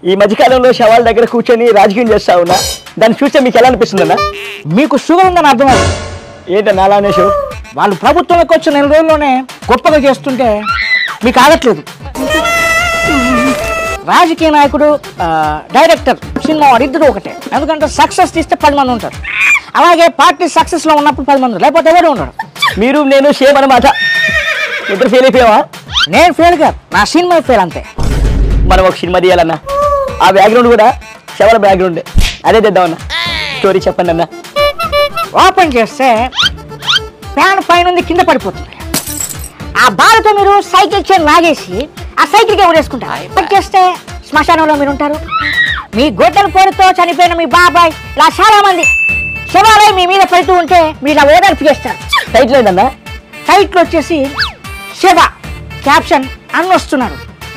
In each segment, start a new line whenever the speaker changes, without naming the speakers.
ఈ మధ్యకాలంలో శవాల దగ్గర కూర్చొని రాజకీయం చేస్తా ఉన్నా దాని ఫ్యూచర్ మీకు ఎలా అనిపిస్తుందన్నా
మీకు షుగర్ ఉందని అర్థమైంది
ఏంటన్నా అలా అనేషు
వాళ్ళు ప్రభుత్వంలోకి వచ్చిన నెల రోజుల్లోనే గొప్పగా చేస్తుంటే మీకు ఆగట్లేదు రాజకీయ నాయకుడు ఆ, డైరెక్టర్ సినిమా వాడు ఇద్దరు ఒకటే ఎందుకంటే సక్సెస్ తీస్తే పది మంది ఉంటారు అలాగే పార్టీ సక్సెస్లో ఉన్నప్పుడు పది మంది లేకపోతే ఎవరు ఉండరు
మీరు నేను సేమ్ అనమాట ఇద్దరు ఫెయిల్ అయిపోయావా
నేను ఫెయిల్ కాదు నా సినిమా ఫెయిల్ అంతే
మనం ఒక సినిమా తీయాలన్నా ఆ బ్యాక్గ్రౌండ్ కూడా శవాల బ్యాక్గ్రౌండ్ అదే తెద్దామన్నా స్టోరీ చెప్పండి అన్నా
ఓపెన్ చేస్తే ఫ్యాన్ పైన ఉంది కింద పడిపోతుంది ఆ బాధతో మీరు సైకిల్ చైన్ లాగేసి ఆ సైకిల్కి ఎవరేసుకుంటారు ఓపెన్ చేస్తే శ్మశానంలో మీరు ఉంటారు మీ గొడ్డల పోరుతో చనిపోయిన మీ బాబాయ్ ఇలా చాలా మంది శవాలై మీ మీద పడుతూ ఉంటే మీరు ఇలా ఓదార్పు చేస్తారు
టైటిల్ ఏంటన్నా
టైట్లు వచ్చేసి శివ క్యాప్షన్ అన్న వస్తున్నారు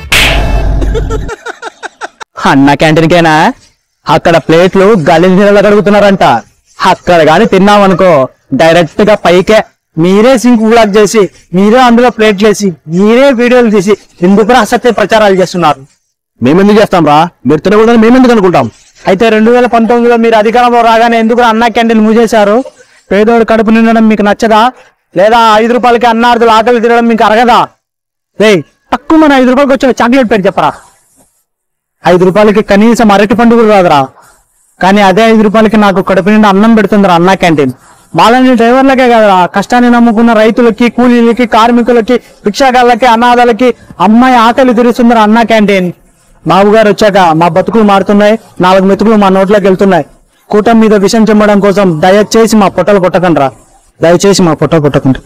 అన్న క్యాంటీన్కేనా అక్కడ ప్లేట్లు గలీజ్ నీళ్ళలో కడుగుతున్నారంట అక్కడ గాని తిన్నామనుకో డైరెక్ట్ గా పైకే మీరే సింక్ బ్లాక్ చేసి మీరే అందులో ప్లేట్లు వేసి మీరే వీడియోలు తీసి ఎందుకు అసత్య ప్రచారాలు చేస్తున్నారు మేమెందుకు చేస్తాం రా మీరు తినకూడదని మేమెందుకు అనుకుంటాం అయితే రెండు వేల పంతొమ్మిదిలో మీరు అధికారంలో రాగానే ఎందుకు అన్న క్యాంటీన్ మూసేశారు పేదోడు కడుపు నిండడం మీకు నచ్చదా లేదా ఐదు రూపాయలకి అన్నార్థులు ఆకలి తినడం మీకు అరగదా రే తక్కువ మన ఐదు రూపాయలకి వచ్చిన చాక్లెట్ పేరు చెప్పరా ఐదు రూపాయలకి కనీసం అరటి పండు కూడా రాదురా కానీ అదే ఐదు రూపాయలకి నాకు కడుపు నిండా అన్నం పెడుతుందిరా అన్నా క్యాంటీన్ మాలాంటి డ్రైవర్లకే కదరా కష్టాన్ని నమ్ముకున్న రైతులకి కూలీలకి కార్మికులకి రిక్షాగాళ్ళకి అనాథలకి అమ్మాయి ఆకలి తీరుస్తుందిరా అన్నా క్యాంటీన్ బాబు గారు వచ్చాక మా బతుకులు మారుతున్నాయి నాలుగు మెతుకులు మా నోట్లోకి వెళ్తున్నాయి కూటమి మీద విషం చెమ్మడం కోసం దయచేసి మా పొట్టలు కొట్టకండి రా దయచేసి మా పొట్టలు కొట్టకండి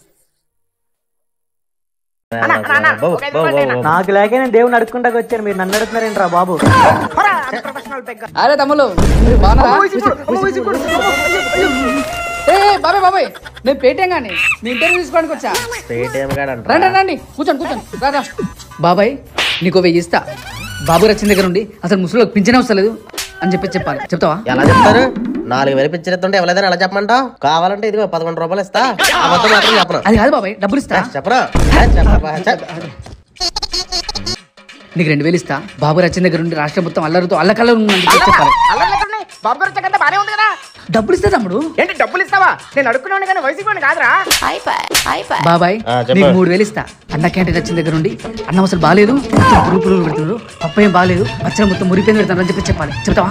నాకు లేక నేను దేవుని అడుక్కుంటా వచ్చాను మీరు నన్ను అడుగుతున్నారేంట్రా బాబు
అరే తమ్ముళ్ళు మీరు బాగున్నారా ఏ ఏ, బాబాయ్ బాబాయ్ నేను పేటీఎం గాని మీ ఇంటర్వ్యూ తీసుకోవడానికి వచ్చా రండి రండి కూర్చోండి కూర్చోండి రా, రా. బాబాయ్ నీకు వెయ్యి ఇస్తా బాబు రచ్చిన దగ్గర ఉండి అసలు ముసలికి పింఛనే వస్తలేదు అని చెప్పి చెప్పాలి చెప్తావా
ఎలా చెప్తారు నాలుగు వేలు పిచ్చిరెత్తుంటే ఎవరైనా ఎలా చెప్పమంటావు కావాలంటే ఇదిగో పదకొండు రూపాయలు ఇస్తా అబద్ధం మాత్రం చెప్పను
అది కాదు బాబాయ్ డబ్బులు ఇస్తా
చెప్పరా ఏ, చెప్పరా చెప్.
నీకు రెండు వేలు ఇస్తా బాబు రచ్చిన దగ్గర ఉండి రాష్ట్రం మొత్తం అల్లరితో అల్లకల్ల ఉందని చెప్పి చెప్పాలి
బాబు గారు వచ్చాకంటే బానే ఉంది కదా
డబ్బులు ఇస్తా తమ్ముడు
ఏంటి డబ్బులు ఇస్తావా నేను అడుక్కున్నాను కానీ వయసు కాదురా
బాబాయ్
ఆ, చెప్పు.
నీకు మూడు వేలు ఇస్తా అన్న క్యాంటీన్ వచ్చిన దగ్గర ఉండి అన్నం అసలు బాగాలేదు మొత్తం పురుగు పురుగులు పెడుతున్నారు పప్పు ఏం బాగాలేదు పచ్చడి మొత్తం మురిపోయింది పెడతాను అని చెప్పి చెప్పాలి చెప్తావా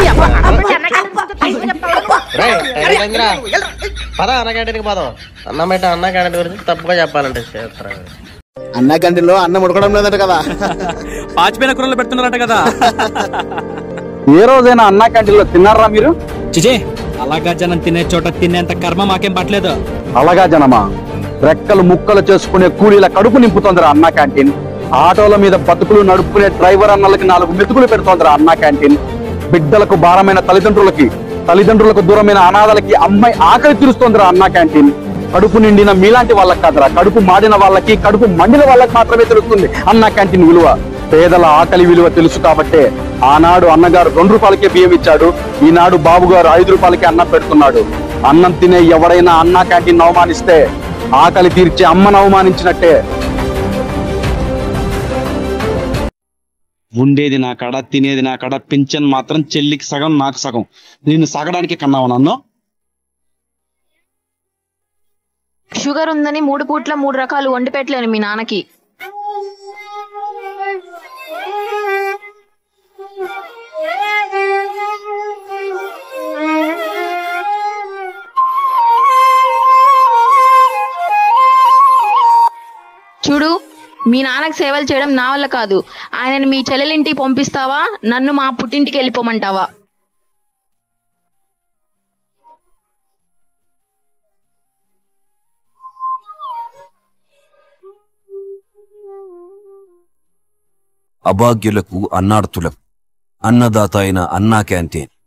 రేయ్, టైం అయిందిరా. పద అన్న క్యాంటీన్కి పోదాం అన్నం పెట్ట అన్న క్యాంటీన్ గురించి తప్పుగా చెప్పాలంటే చేస్తారు
అన్నా క్యాంటీన్లో అన్నం ఉడకడం లేదట కదా
పాచిపోయిన కూరలు పెడుతున్నారంట కదా
ఏ రోజైనా అన్నా క్యాంటీన్లో తిన్నారా మీరు
చిజే అలాగా జనం తినే చోట తినేంత కర్మ మాకేం పట్టలేదు
అలాగా జనమా రెక్కలు ముక్కలు చేసుకునే కూలీల కడుపు నింపుతోందిరా అన్నా క్యాంటీన్ ఆటోల మీద బతుకులు నడుపుకునే డ్రైవర్ అన్నలకి నాలుగు మెతుకులు పెడుతోందిరా అన్నా క్యాంటీన్ బిడ్డలకు భారమైన తల్లిదండ్రులకి తల్లిదండ్రులకు దూరమైన అనాథలకి అమ్మాయి ఆకలి తీరుస్తోందిరా అన్నా క్యాంటీన్ కడుపు నిండిన మీలాంటి వాళ్ళకి కాదురా కడుపు మాడిన వాళ్ళకి కడుపు మండిన వాళ్ళకి మాత్రమే తెలుస్తుంది అన్నా క్యాంటీన్ విలువ పేదల ఆకలి విలువ తెలుసు కాబట్టే ఆనాడు అన్నగారు రెండు రూపాయలకే బియ్యం ఇచ్చాడు ఈనాడు బాబు గారు ఐదు రూపాయలకే అన్నం పెడుతున్నాడు అన్నం తినే ఎవడైనా అన్నా క్యాంటీన్ అవమానిస్తే ఆకలి తీర్చే అమ్మను అవమానించినట్టే
ఉండేది నా కడ తినేది నా కడ పింఛన్ మాత్రం చెల్లికి సగం నాకు సగం నేను సాగడానికి కన్నావు నన్ను
షుగర్ ఉందని మూడు పూట్ల మూడు రకాలు వండి పెట్టలేను మీ నాన్నకి చూడు మీ నాన్నకి సేవలు చేయడం నా వల్ల కాదు ఆయనని మీ చెల్లెలింటికి పంపిస్తావా నన్ను మా పుట్టింటికి వెళ్ళిపోమంటావా
అభాగ్యులకు అన్నార్తులకు అన్నదాత అయిన అన్నా క్యాంటీన్